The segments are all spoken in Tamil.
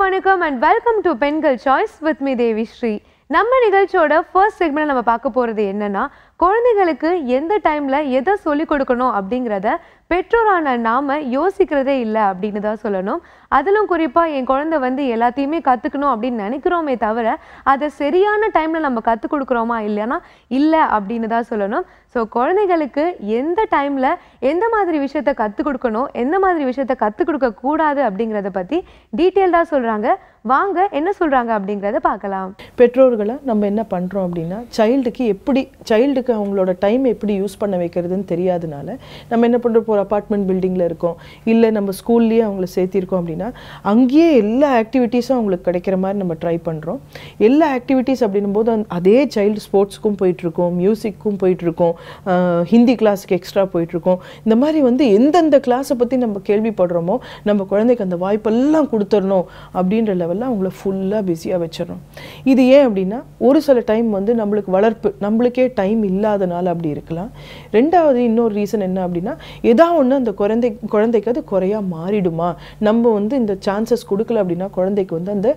வணக்கம் அண்ட் வெல்கம் டு பெண்கள் choice with me Devi Sri நம்ம நிகழ்ச்சியோட ஃபர்ஸ்ட் செக்மெண்ட் நம்ம பார்க்க போகிறது என்னன்னா குழந்தைகளுக்கு எந்த டைம்ல எதை சொல்லிக் கொடுக்கணும் அப்படிங்கிறத பெற்றோரான நாம யோசிக்கிறதே இல்லை அப்படின்னு தான் சொல்லணும் அதிலும் குறிப்பா என் குழந்தை வந்து எல்லாத்தையுமே கத்துக்கணும் அப்படின்னு நினைக்கிறோமே தவிர அதை சரியான டைம்ல நம்ம கற்றுக் கொடுக்குறோமா இல்லைன்னா இல்லை அப்படின்னு தான் சொல்லணும் ஸோ குழந்தைகளுக்கு எந்த டைம்ல எந்த மாதிரி விஷயத்த கற்றுக் கொடுக்கணும் எந்த மாதிரி விஷயத்த கற்றுக் கொடுக்க கூடாது அப்படிங்கிறத பத்தி டீட்டெயில்டாக சொல்றாங்க வாங்க என்ன சொல்றாங்க அப்படிங்கிறத பார்க்கலாம் பெற்றோர்களை நம்ம என்ன பண்ணுறோம் அப்படின்னா சைல்டுக்கு எப்படி சைல்டுக்கு அவங்களோட டைம் எப்படி யூஸ் பண்ண வைக்கிறதுன்னு தெரியாதனால நம்ம என்ன பண்ணுறோம் இப்போ ஒரு அப்பார்ட்மெண்ட் பில்டிங்கில் இருக்கோம் இல்லை நம்ம ஸ்கூல்லேயே அவங்கள சேர்த்திருக்கோம் அப்படின்னா அங்கேயே எல்லா ஆக்டிவிட்டீஸும் அவங்களுக்கு கிடைக்கிற மாதிரி நம்ம ட்ரை பண்ணுறோம் எல்லா ஆக்டிவிட்டீஸ் அப்படின்னும் போது அந்த- அதே சைல்டு ஸ்போர்ட்ஸ்க்கும் போயிட்டுருக்கோம் மியூசிக்கும் போயிட்டுருக்கோம் ஹிந்தி கிளாஸுக்கு எக்ஸ்ட்ரா போயிட்டுருக்கோம் இந்த மாதிரி வந்து எந்தெந்த கிளாஸை பற்றி நம்ம கேள்விப்படுறோமோ நம்ம குழந்தைக்கு அந்த வாய்ப்பெல்லாம் கொடுத்துடணும் அப்படின்ற லெவலில் அவங்கள ஃபுல்லாக பிஸியாக வச்சிடறோம் இது ஏன் அப்படின்னா ஒரு சில டைம் வந்து நம்மளுக்கு வளர்ப்பு நம்மளுக்கே டைம் இல்லாதனால அப்படி இருக்கலாம் ரெண்டாவது இன்னொரு ரீசன் என்ன அப்படின்னா ஏதா ஒன்று அந்த குழந்தை குழந்தைக்கு அது குறையா மாறிடுமா நம்ம வந்து இந்த சான்சஸ் கொடுக்கல அப்படின்னா குழந்தைக்கு வந்து அந்த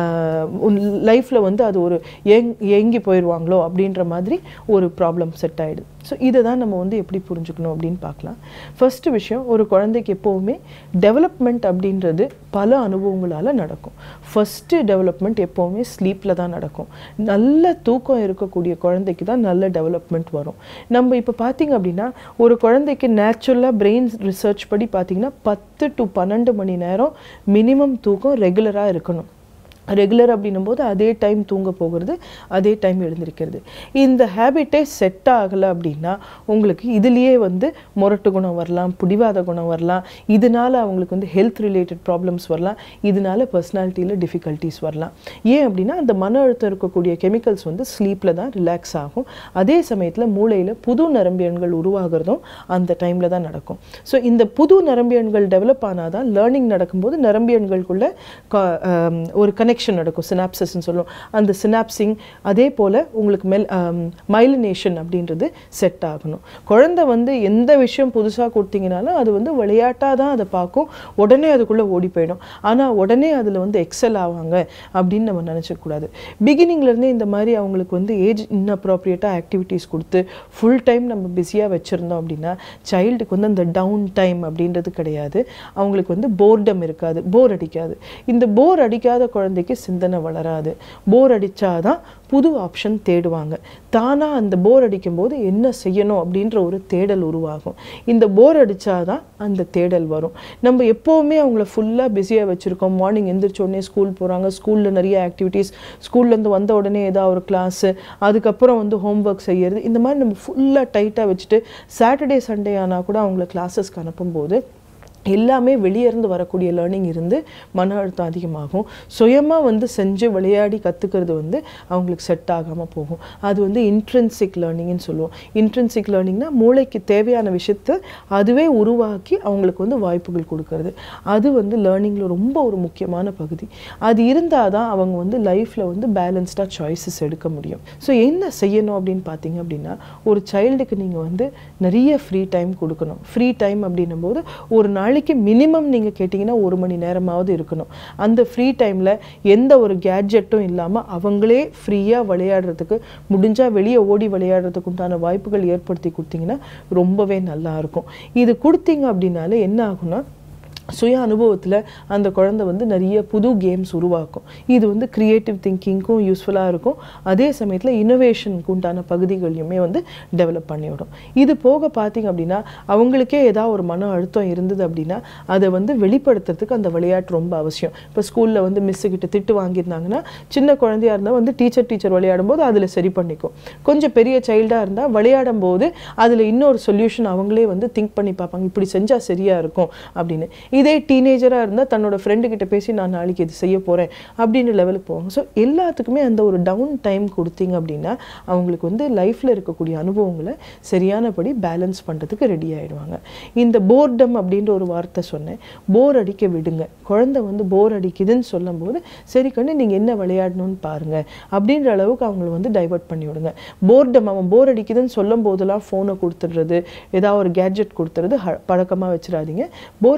லைஃப்பில் வந்து அது ஒரு ஏங் ஏங்கி போயிடுவாங்களோ அப்படின்ற மாதிரி ஒரு ப்ராப்ளம் செட் ஆயிடுது ஸோ இதை தான் நம்ம வந்து எப்படி புரிஞ்சுக்கணும் அப்படின்னு பார்க்கலாம் ஃபர்ஸ்ட் விஷயம் ஒரு குழந்தைக்கு எப்போவுமே டெவலப்மெண்ட் அப்படின்றது பல அனுபவங்களால் நடக்கும் ஃபஸ்ட்டு டெவலப்மெண்ட் எப்போவுமே ஸ்லீப்பில் தான் நடக்கும் நல்ல தூக்கம் இருக்கக்கூடிய குழந்தைக்கு தான் நல்ல டெவலப்மெண்ட் வரும் நம்ம இப்போ பார்த்தீங்க அப்படின்னா ஒரு குழந்தைக்கு நேச்சுரலாக பிரெயின் ரிசர்ச் படி பார்த்தீங்கன்னா பத்து டு பன்னெண்டு மணி நேரம் மினிமம் தூக்கம் ரெகுலராக இருக்கணும் ரெகுலர் அப்படின்னும் போது அதே டைம் தூங்க போகிறது அதே டைம் எழுந்திருக்கிறது இந்த ஹேபிட்டே செட் ஆகலை அப்படின்னா உங்களுக்கு இதுலேயே வந்து முரட்டு குணம் வரலாம் பிடிவாத குணம் வரலாம் இதனால அவங்களுக்கு வந்து ஹெல்த் ரிலேட்டட் ப்ராப்ளம்ஸ் வரலாம் இதனால பர்சனாலிட்டியில் டிஃபிகல்ட்டிஸ் வரலாம் ஏன் அப்படின்னா அந்த மன அழுத்தம் இருக்கக்கூடிய கெமிக்கல்ஸ் வந்து ஸ்லீப்பில் தான் ரிலாக்ஸ் ஆகும் அதே சமயத்தில் மூளையில் புது நரம்பியன்கள் உருவாகிறதும் அந்த டைமில் தான் நடக்கும் ஸோ இந்த புது நரம்பியன்கள் டெவலப் ஆனால் தான் லேர்னிங் நடக்கும்போது நரம்பியன்களுக்குள்ள க- ஆம், ஒரு கனெக்ஷன் நடக்கும் சினாப்சஸ்ன்னு சொல்லுவோம் அந்த சினாப்சிங் அதே போல் உங்களுக்கு மெல் மைலினேஷன் அப்படின்றது செட் ஆகணும் குழந்தை வந்து எந்த விஷயம் புதுசாக கொடுத்தீங்கனாலும் அது வந்து விளையாட்டாக தான் அதை பார்க்கும் உடனே அதுக்குள்ளே ஓடி போயிடும் ஆனால் உடனே அதில் வந்து எக்ஸல் ஆவாங்க அப்படின்னு நம்ம நினச்சக்கூடாது பிகினிங்லேருந்தே இந்த மாதிரி அவங்களுக்கு வந்து ஏஜ் இன்அப்ரோப்ரியேட்டாக ஆக்டிவிட்டீஸ் கொடுத்து ஃபுல் டைம் நம்ம பிஸியாக வச்சுருந்தோம் அப்படின்னா சைல்டுக்கு வந்து அந்த டவுன் டைம் அப்படின்றது கிடையாது அவங்களுக்கு வந்து போர்டம் இருக்காது போர் அடிக்காது இந்த போர் அடிக்காத குழந்தைக்கு சிந்தனை வளராது போர் அடித்தாதான் புது ஆப்ஷன் தேடுவாங்க தானாக அந்த போர் அடிக்கும்போது என்ன செய்யணும் அப்படின்ற ஒரு தேடல் உருவாகும் இந்த போர் அடித்தாதான் அந்த தேடல் வரும் நம்ம எப்போவுமே அவங்கள ஃபுல்லாக பிஸியாக வச்சுருக்கோம் மார்னிங் எந்திரிச்ச உடனே ஸ்கூல் போகிறாங்க ஸ்கூலில் நிறைய ஆக்டிவிட்டீஸ் ஸ்கூல்லேருந்து வந்த உடனே ஏதாவது ஒரு கிளாஸு அதுக்கப்புறம் வந்து ஹோம்ஒர்க் செய்யறது இந்த மாதிரி நம்ம ஃபுல்லாக டைட்டாக வச்சுட்டு சாட்டர்டே சண்டே ஆனால் கூட அவங்கள கிளாஸஸ்க்கு அனுப்பும்போது எல்லாமே வெளியே இருந்து வரக்கூடிய லேர்னிங் இருந்து மன அழுத்தம் அதிகமாகும் சுயமாக வந்து செஞ்சு விளையாடி கற்றுக்கிறது வந்து அவங்களுக்கு செட் ஆகாமல் போகும் அது வந்து இன்ட்ரென்சிக் லேர்னிங்னு சொல்லுவோம் இன்ட்ரென்சிக் லேர்னிங்னா மூளைக்கு தேவையான விஷயத்தை அதுவே உருவாக்கி அவங்களுக்கு வந்து வாய்ப்புகள் கொடுக்கறது அது வந்து லேர்னிங்கில் ரொம்ப ஒரு முக்கியமான பகுதி அது இருந்தால் தான் அவங்க வந்து லைஃப்பில் வந்து பேலன்ஸ்டாக சாய்ஸஸ் எடுக்க முடியும் ஸோ என்ன செய்யணும் அப்படின்னு பார்த்தீங்க அப்படின்னா ஒரு சைல்டுக்கு நீங்கள் வந்து நிறைய ஃப்ரீ டைம் கொடுக்கணும் ஃப்ரீ டைம் அப்படின்னும் போது ஒரு நாளைக்கு மினிமம் நீங்கள் கேட்டிங்கன்னா ஒரு மணி நேரமாவது இருக்கணும் அந்த ஃப்ரீ டைமில் எந்த ஒரு கேட்ஜெட்டும் இல்லாமல் அவங்களே ஃப்ரீயாக விளையாடுறதுக்கு முடிஞ்சால் வெளியே ஓடி விளையாடுறதுக்கு உண்டான வாய்ப்புகள் ஏற்படுத்தி கொடுத்தீங்கன்னா ரொம்பவே நல்லா இருக்கும் இது கொடுத்தீங்க அப்படின்னாலே என்ன ஆகும்னா சுய அனுபவத்தில் அந்த குழந்தை வந்து நிறைய புது கேம்ஸ் உருவாக்கும் இது வந்து க்ரியேட்டிவ் திங்கிங்க்கும் யூஸ்ஃபுல்லாக இருக்கும் அதே சமயத்தில் இனோவேஷனுக்கு உண்டான பகுதிகளையுமே வந்து டெவலப் பண்ணிவிடும் இது போக பார்த்தீங்க அப்படின்னா அவங்களுக்கே ஏதாவது ஒரு மன அழுத்தம் இருந்தது அப்படின்னா அதை வந்து வெளிப்படுத்துறதுக்கு அந்த விளையாட்டு ரொம்ப அவசியம் இப்போ ஸ்கூலில் வந்து மிஸ்ஸு கிட்ட திட்டு வாங்கியிருந்தாங்கன்னா சின்ன குழந்தையா இருந்தால் வந்து டீச்சர் டீச்சர் விளையாடும் போது அதில் சரி பண்ணிக்கும் கொஞ்சம் பெரிய சைல்டாக இருந்தால் விளையாடும் போது அதில் இன்னொரு சொல்யூஷன் அவங்களே வந்து திங்க் பண்ணி பார்ப்பாங்க இப்படி செஞ்சால் சரியாக இருக்கும் அப்படின்னு இதே டீனேஜராக இருந்தால் தன்னோட ஃப்ரெண்டு கிட்ட பேசி நான் நாளைக்கு இது செய்ய போகிறேன் அப்படின்னு லெவலுக்கு போவாங்க ஸோ எல்லாத்துக்குமே அந்த ஒரு டவுன் டைம் கொடுத்தீங்க அப்படின்னா அவங்களுக்கு வந்து லைஃப்பில் இருக்கக்கூடிய அனுபவங்களை சரியானபடி பேலன்ஸ் பண்ணுறதுக்கு ரெடி ஆயிடுவாங்க இந்த போர்டம் அப்படின்ற ஒரு வார்த்தை சொன்னேன் போர் அடிக்க விடுங்க குழந்தை வந்து போர் அடிக்குதுன்னு சொல்லும்போது சரி கண்ணு நீங்கள் என்ன விளையாடணும்னு பாருங்க அப்படின்ற அளவுக்கு அவங்கள வந்து டைவர்ட் பண்ணி விடுங்க போர்டம் அவன் போர் அடிக்குதுன்னு சொல்லும் போதெல்லாம் ஃபோனை கொடுத்துடுறது ஏதாவது ஒரு கேட்ஜெட் கொடுத்துறது பழக்கமாக வச்சிடாதீங்க போர் அடிக்குது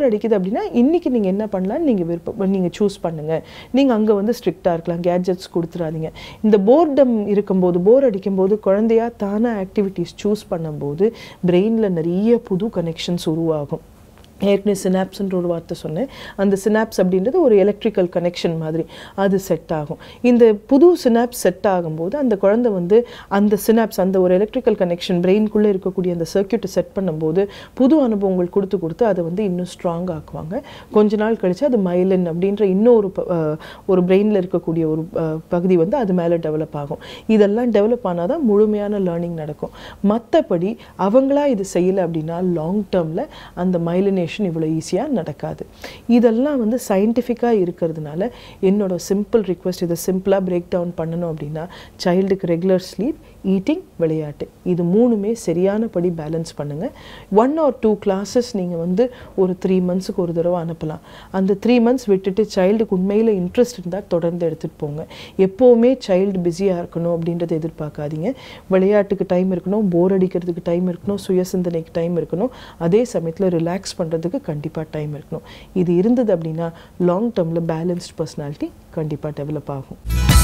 அப்படின்னா இன்றைக்கி நீங்கள் என்ன பண்ணலாம் நீங்கள் விருப்பம் நீங்கள் சூஸ் பண்ணுங்கள் நீங்கள் அங்கே வந்து ஸ்ட்ரிக்டாக இருக்கலாம் கேட்ஜெட்ஸ் கொடுத்துறாதீங்க இந்த போர்டம் இருக்கும்போது போர் அடிக்கும்போது குழந்தையா தானாக ஆக்டிவிட்டீஸ் சூஸ் பண்ணும்போது பிரெயினில் நிறைய புது கனெக்ஷன்ஸ் உருவாகும் ஏற்கனவே சினாப்ஸ்ன்ற ஒரு வார்த்தை சொன்னேன் அந்த சினாப்ஸ் அப்படின்றது ஒரு எலக்ட்ரிக்கல் கனெக்ஷன் மாதிரி அது செட் ஆகும் இந்த புது சினாப்ஸ் செட் ஆகும்போது அந்த குழந்தை வந்து அந்த சினாப்ஸ் அந்த ஒரு எலக்ட்ரிக்கல் கனெக்ஷன் பிரெயின்குள்ளே இருக்கக்கூடிய அந்த சர்க்கியூட்டை செட் பண்ணும்போது புது அனுபவங்கள் கொடுத்து கொடுத்து அதை வந்து இன்னும் ஸ்ட்ராங் ஆக்குவாங்க கொஞ்ச நாள் கழிச்சு அது மைலின் அப்படின்ற இன்னொரு ப- அஹ் ஒரு பிரெயினில் இருக்கக்கூடிய ஒரு அஹ், பகுதி வந்து அது மேலே டெவலப் ஆகும் இதெல்லாம் டெவலப் ஆனால் தான் முழுமையான லேர்னிங் நடக்கும் மற்றபடி அவங்களா இது செய்யலை அப்படின்னா லாங் டேர்மில் அந்த மைலினேஷன் இவ்வளோ ஈஸியாக நடக்காது இதெல்லாம் வந்து சயின்டிஃபிக்காக இருக்கிறதுனால என்னோட சிம்பிள் ரிக்வெஸ்ட் இதை சிம்பிளாக பிரேக் டவுன் பண்ணணும் அப்படின்னா சைல்டுக்கு ரெகுலர் ஸ்லீப் ஈட்டிங் விளையாட்டு இது மூணுமே சரியானபடி பேலன்ஸ் பண்ணுங்கள் ஒன் ஆர் டூ கிளாஸஸ் நீங்கள் வந்து ஒரு த்ரீ மந்த்ஸுக்கு ஒரு தடவை அனுப்பலாம் அந்த த்ரீ மந்த்ஸ் விட்டுட்டு சைல்டுக்கு உண்மையில் இன்ட்ரெஸ்ட் இருந்தால் தொடர்ந்து எடுத்துகிட்டு போங்க எப்போவுமே சைல்டு பிஸியாக இருக்கணும் அப்படின்றத எதிர்பார்க்காதீங்க விளையாட்டுக்கு டைம் இருக்கணும் போர் அடிக்கிறதுக்கு டைம் இருக்கணும் சுயசிந்தனைக்கு டைம் இருக்கணும் அதே சமயத்தில் ரிலாக்ஸ் பண்ணுறதுக்கு கண்டிப்பாக டைம் இருக்கணும் இது இருந்தது அப்படின்னா லாங் டேர்மில் பேலன்ஸ்ட் பர்சனாலிட்டி கண்டிப்பாக டெவலப் ஆகும்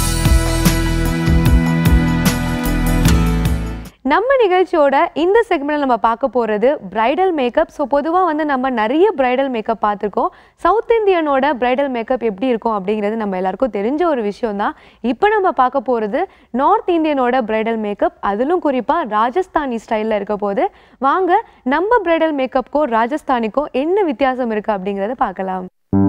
நம்ம நிகழ்ச்சியோட இந்த செக்மெண்ட்ல நம்ம பார்க்க போகிறது பிரைடல் மேக்கப் ஸோ பொதுவாக வந்து நம்ம நிறைய பிரைடல் மேக்கப் பார்த்துருக்கோம் சவுத் இந்தியனோட பிரைடல் மேக்கப் எப்படி இருக்கும் அப்படிங்கிறது நம்ம எல்லாருக்கும் தெரிஞ்ச ஒரு விஷயம் தான் இப்போ நம்ம பார்க்க போகிறது நார்த் இந்தியனோட பிரைடல் மேக்கப் அதிலும் குறிப்பாக ராஜஸ்தானி ஸ்டைலில் இருக்க போது வாங்க நம்ம பிரைடல் மேக்கப்புக்கும் ராஜஸ்தானிக்கும் என்ன வித்தியாசம் இருக்குது அப்படிங்கிறத பார்க்கலாம்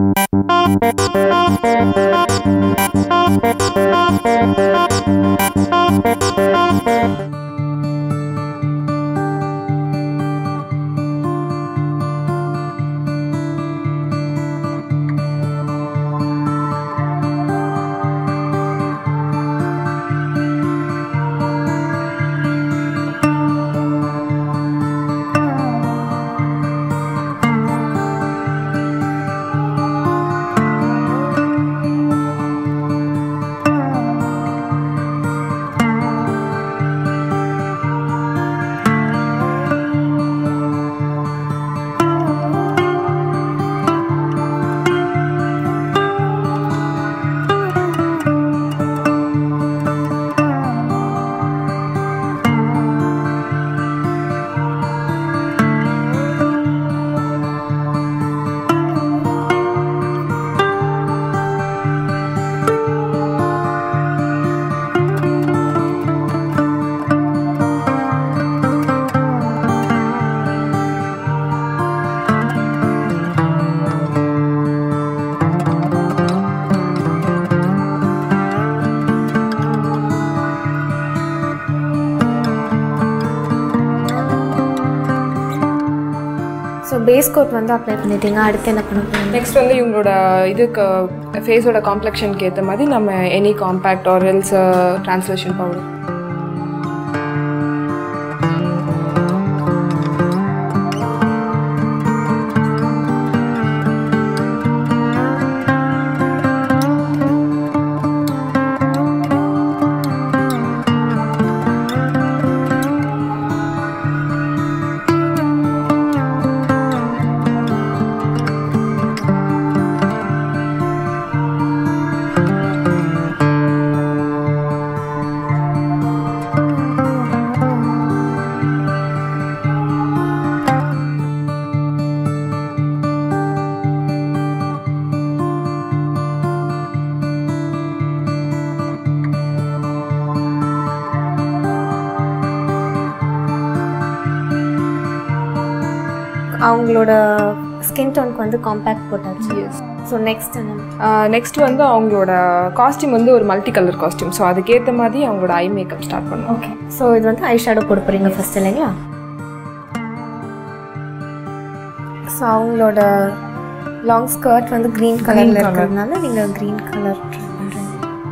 ஸோ பேஸ் கோட் வந்து அப்ளை பண்ணிட்டீங்க அடுத்து என்ன பண்ண போறீங்க நெக்ஸ்ட் வந்து இவங்களோட இதுக்கு ஃபேஸோட காம்ப்ளெக்ஷனுக்கு ஏற்ற மாதிரி நம்ம any compact or else translation powder அவங்களோட ஸ்கின் டோனுக்கு வந்து காம்பேக்ட் போட்டாச்சு ஸோ நெக்ஸ்ட் என்ன நெக்ஸ்ட் வந்து அவங்களோட காஸ்டியூம் வந்து ஒரு மல்டி கலர் காஸ்டியூம் ஸோ அதுக்கேற்ற மாதிரி அவங்களோட ஐ மேக்கப் ஸ்டார்ட் பண்ணுவோம் ஓகே ஸோ இது வந்து ஐ ஷேடோ போட போகிறீங்க ஃபர்ஸ்ட் இல்லைங்களா ஸோ அவங்களோட லாங் ஸ்கர்ட் வந்து க்ரீன் கலரில் colour. இருக்கிறதுனால நீங்கள் க்ரீன் கலர் ட்ரை பண்ணுறீங்க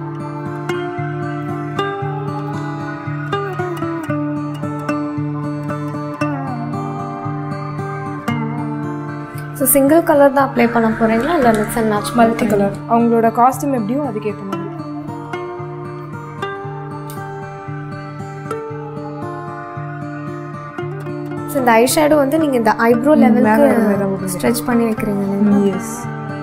ஸோ சிங்கிள் கலர் தான் அப்ளை பண்ண போகிறீங்களா இல்லை mix and match multi colour அவங்களோட காஸ்டியூம் எப்படியோ அதுக்கேற்ற மாதிரி ஸோ இந்த ஐ ஷேடோ வந்து நீங்க இந்த ஐப்ரோ லெவலுக்கு ஸ்ட்ரெச் பண்ணி வைக்கிறீங்க yes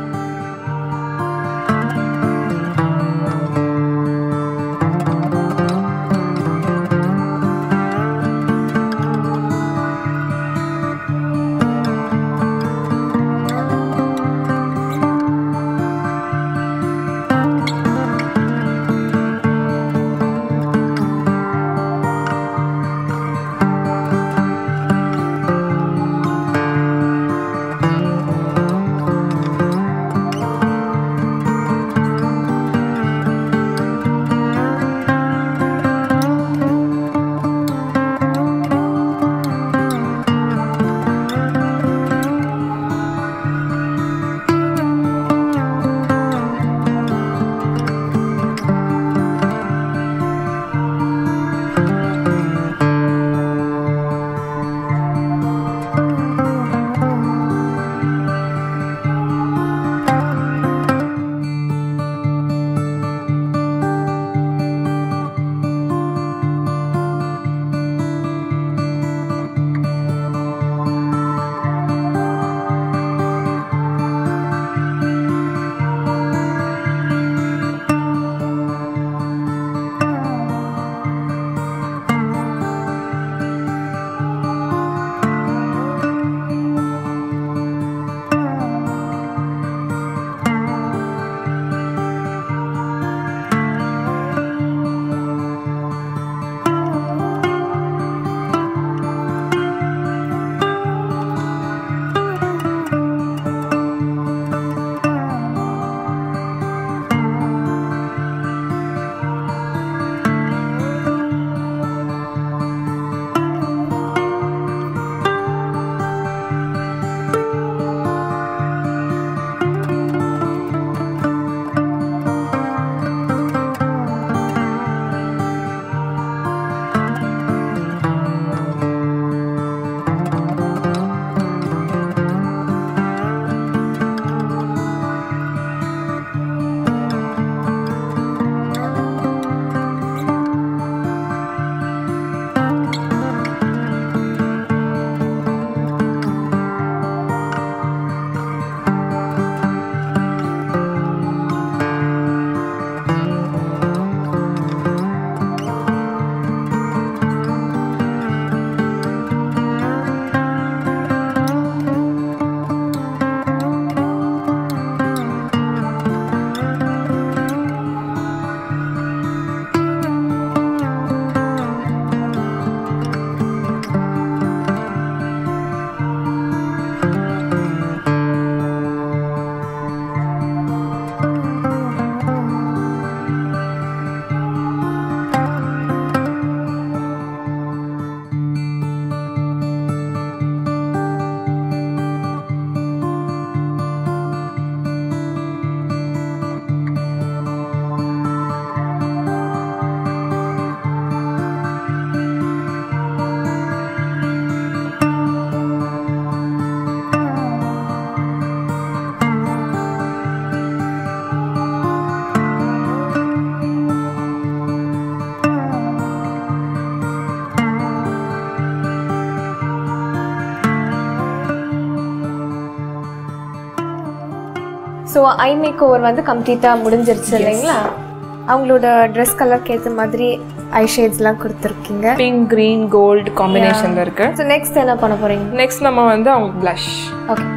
so eye make over வந்து கம்ப்ளீட்டாக முடிஞ்சிருச்சு இல்லைங்களா அவங்களோட ட்ரெஸ் கலருக்கு ஏற்ற மாதிரி ஐ ஷேட்ஸ்லாம் கொடுத்துருக்கீங்க பிங்க் green கோல்டு காம்பினேஷன்ல இருக்கு ஸோ நெக்ஸ்ட் என்ன பண்ண போறீங்க நெக்ஸ்ட் நம்ம வந்து அவங்க blush ஓகே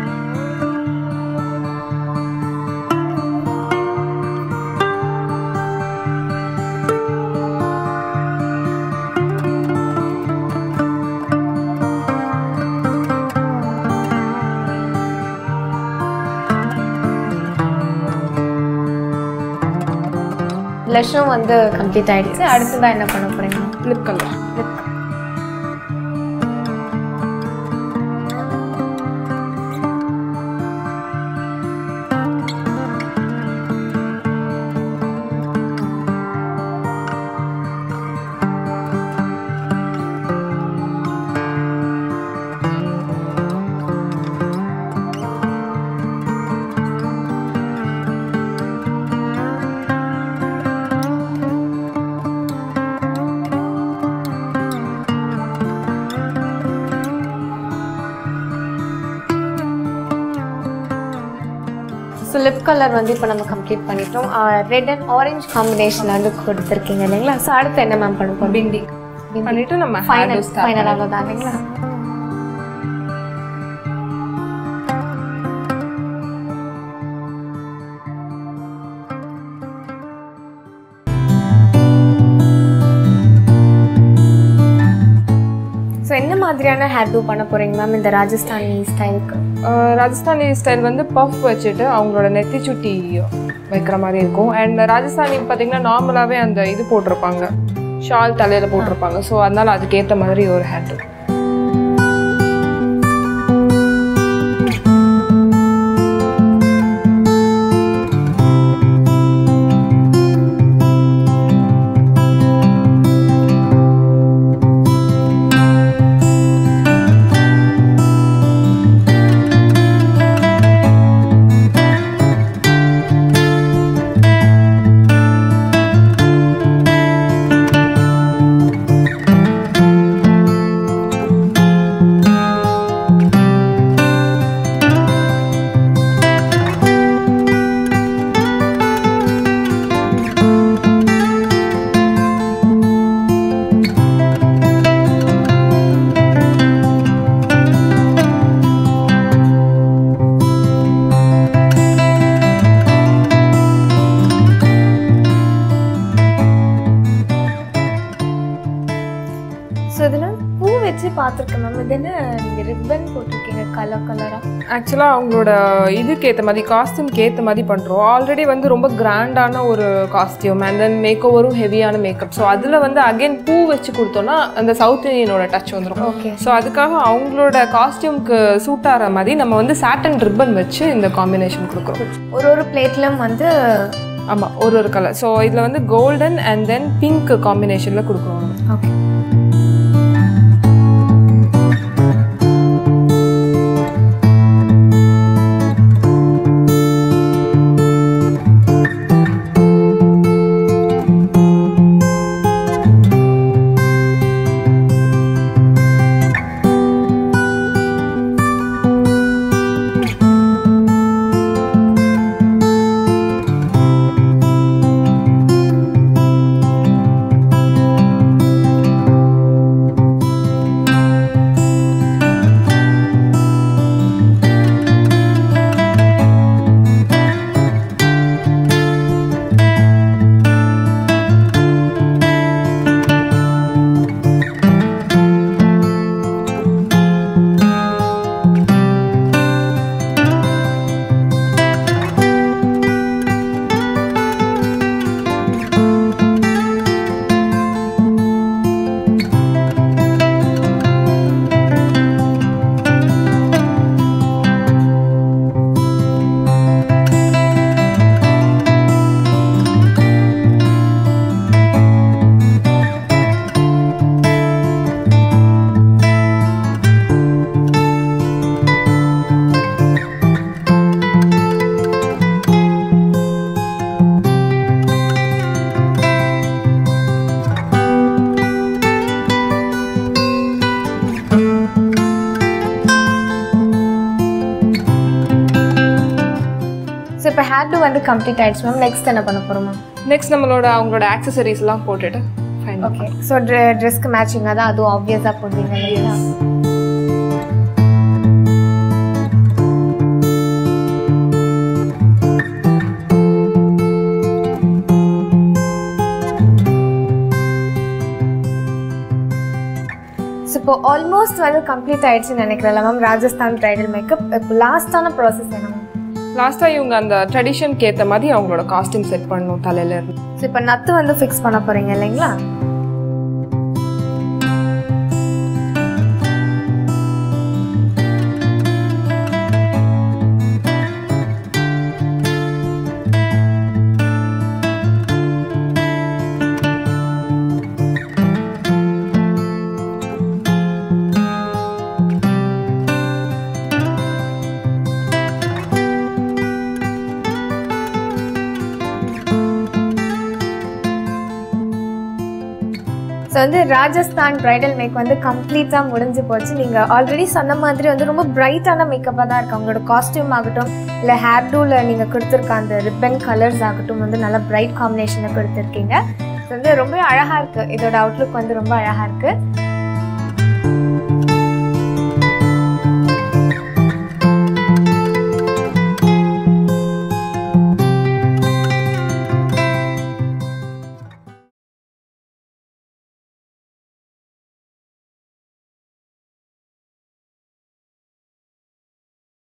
ப்ளஷும் வந்து கம்ப்ளீட் ஆயிடுச்சு அடுத்ததான் என்ன பண்ண போறீங்க lip colour so lip colour வந்து இப்போ நம்ம கம்ப்ளீட் பண்ணிட்டோம் ரெட் அண்ட் ஆரஞ்சு காம்பினேஷன் வந்து கொடுத்துருக்கீங்க இல்லைங்களா ஸோ அடுத்து என்ன மேம் பண்ண போகிறோம் பிண்டி பண்ணிட்டு நம்ம hair ஃபைனல் start ஃபைனல் அவ்வளோதான் இல்லைங்களா ஸோ என்ன மாதிரியான ஹேர் டூ பண்ண போறீங்க மேம் இந்த ராஜஸ்தானி ஸ்டைலுக்கு ஆஹ் ராஜஸ்தானி ஸ்டைல் வந்து பஃப் வச்சுட்டு அவங்களோட நெத்தி சுட்டி வைக்கிற மாதிரி இருக்கும் அண்ட் ராஜஸ்தானி பார்த்தீங்கன்னா நார்மலாகவே அந்த இது போட்டிருப்பாங்க ஷால் தலையில் போட்டிருப்பாங்க ஸோ அதனால அதுக்கேற்ற மாதிரி ஒரு ஹேட் ஸோ இதில் பூ வச்சு பார்த்துருக்கேன் மேம் இது என்ன நீங்கள் ரிப்பன் போட்டிருக்கீங்க கலர் கலராக ஆக்சுவலாக அவங்களோட இதுக்கு ஏற்ற மாதிரி காஸ்டியூம்க்கு ஏற்ற மாதிரி பண்ணுறோம் ஆல்ரெடி வந்து ரொம்ப கிராண்டான ஒரு காஸ்டியூம் அண்ட் தென் மேக் ஓவரும் ஹெவியான மேக்கப் ஸோ அதில் வந்து அகைன் பூ வச்சு கொடுத்தோன்னா அந்த சவுத் இந்தியனோட டச் வந்துடும் ஓகே ஸோ அதுக்காக அவங்களோட காஸ்டியூம்க்கு சூட் ஆகிற மாதிரி நம்ம வந்து சாட்டன் ரிப்பன் வச்சு இந்த காம்பினேஷன் கொடுக்குறோம் ஒரு ஒரு பிளேட்லையும் வந்து ஆமாம் ஒரு ஒரு கலர் ஸோ இதில் வந்து கோல்டன் அண்ட் தென் பிங்க் காம்பினேஷனில் கொடுக்குறோம் நம்ம. ஓகே ஸோ இப்போ ஹேர் டூ வந்து கம்ப்ளீட் ஆயிடுச்சு மேம் நெக்ஸ்ட் என்ன பண்ண போகிறோம் மேம் நெக்ஸ்ட் நம்மளோட அவங்களோட ஆக்சசரிஸ்லாம் போட்டுட்டு ஃபைன் ஓகே ஸோ ட்ரெஸ்க்கு மேட்சிங்காக தான் அதுவும் ஆப்வியஸாக போடுவீங்க இல்லைங்களா ஸோ இப்போ ஆல்மோஸ்ட் வந்து கம்ப்ளீட் ஆயிடுச்சுன்னு நினைக்கிறேன் மேம் ராஜஸ்தான் ப்ரைடல் மேக்கப் இப்போ லாஸ்டான ப்ராசஸ் என்ன மேம் லாஸ்ட்டாக இவங்க அந்த ட்ரெடிஷனுக்கு ஏற்ற மாதிரி அவங்களோட காஸ்டியூம் செட் பண்ணணும் தலையில இருந்து ஸோ இப்போ நத்து வந்து ஃபிக்ஸ் பண்ண போகிறீங்க இல்லைங்களா ஸோ வந்து ராஜஸ்தான் பிரைடல் மேக் வந்து கம்ப்ளீட்டாக முடிஞ்சு போச்சு நீங்கள் ஆல்ரெடி சொன்ன மாதிரி வந்து ரொம்ப பிரைட்டான மேக்கப்பாக தான் இருக்கு அவங்களோட காஸ்டியூம் ஆகட்டும் இல்லை ஹேர் டூவில் நீங்கள் கொடுத்துருக்க அந்த ரிப்பன் கலர்ஸ் ஆகட்டும் வந்து நல்ல பிரைட் காம்பினேஷனை கொடுத்துருக்கீங்க ஸோ வந்து ரொம்ப அழகாக இருக்குது இதோட அவுட்லுக் வந்து ரொம்ப அழகாக இருக்குது